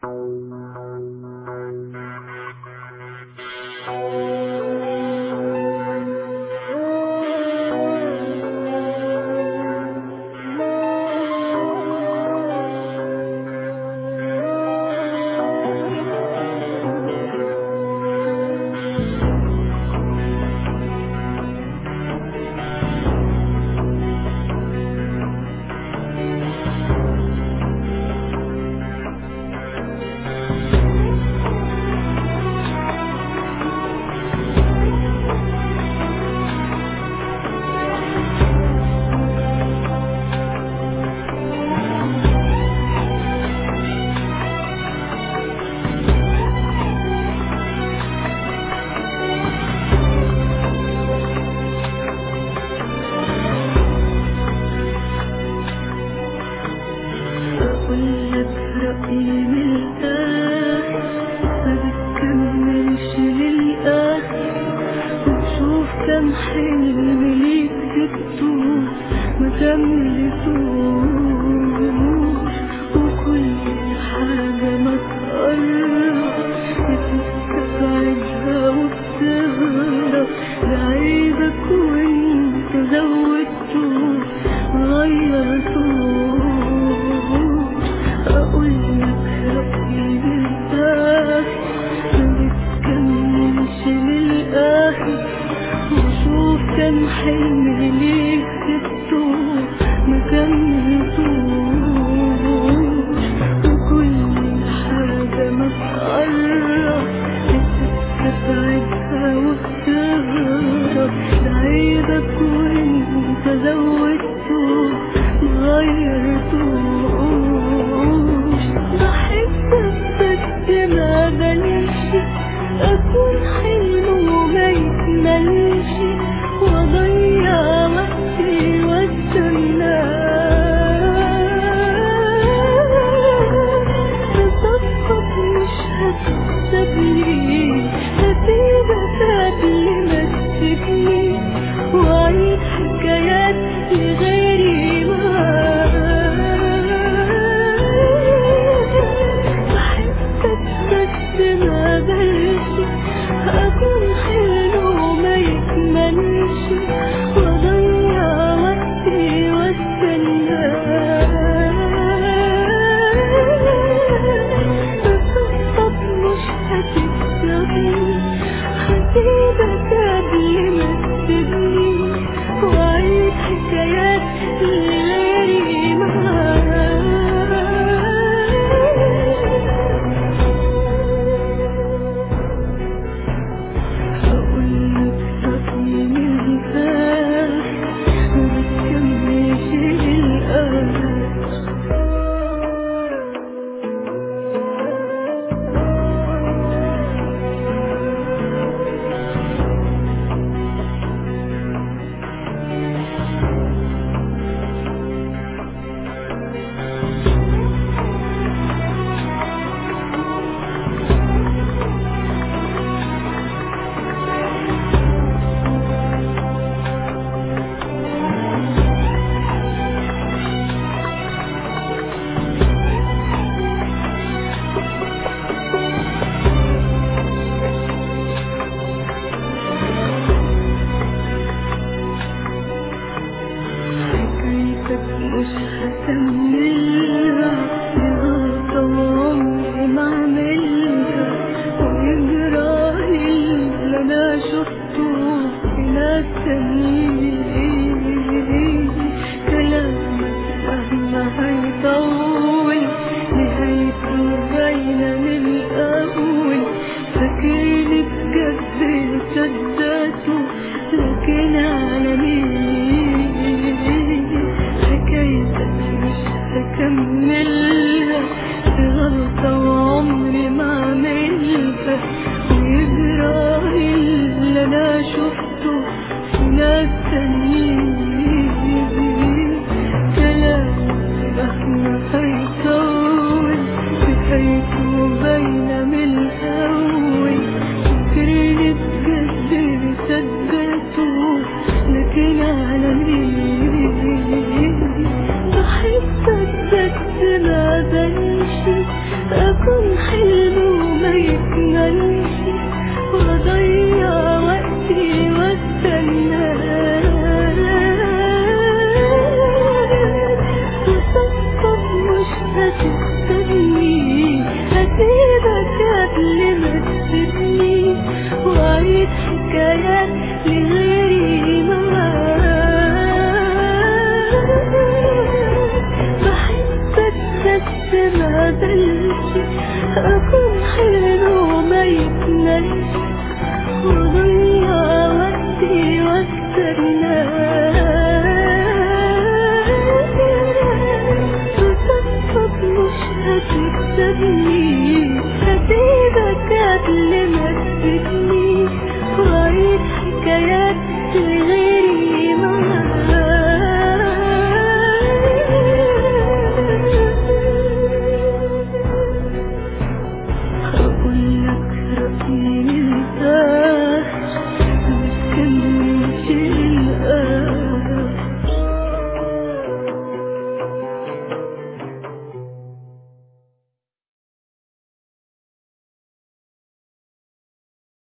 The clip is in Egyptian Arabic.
أقولك رأيي من الآخر ما بتكملش للآخر وتشوف كم حلم ليك سبتوه ما كملتوش وكل حاجة ما تقرب بتستبعدها وبتهرب لعيبك وانت زودتوه غيرتوه أقولك رأيي بالآخر ما بتكملش للآخر وشوف كم حلم ليك سبتوه ما كملتوش وكل حاجة ما تقرب بتستبعدها وبتهرب لعيبك وانت زودتوه مغيرتوش بحبك بس ما بلش أكون حلم وما يكملش وأضيع وقتي واستناك تصفق مش هتكسبني هسيبك قبل ما تسيبني وأعيد حكايات لغيري بحبك بس ما بلش أكون حلو وما يكملش وأضيع وقتي واستناك تصفق مش هتكسبني هسيبك قبل ما تسيبني وأعيد حكايات لغيري هقولك رأيي من الآخر ما بتكملش للآخر حكايتك مش هكملها غلطة وعمري ما اعملها ويجرالي اللي انا شفته في ناس تانيين كلامك مهما هيطول نهايته باينة من الأول فاكرني بجد صدقته لكن على مين حكايتك مش هكملها دي غلطة وعمري ما اعملها ويجرالي اللي انا شفته في ناس تانيين كلامك مهما هيطول نهايته باينة من الأول فكرني بجد صدقته لكن على مين بحبك بس ما بنش أكون هسيبك قبل ما تسيبني وأعيد حكايات لغيري معاك بحبك بس ما قدرش أكون حلو ما يتنسي وضيع وقتي واستناك بصدفك مش هتكسبني هسيبك قبل ما تسيبني وأعيد حكايات لغيري معاك هقول لك رأيي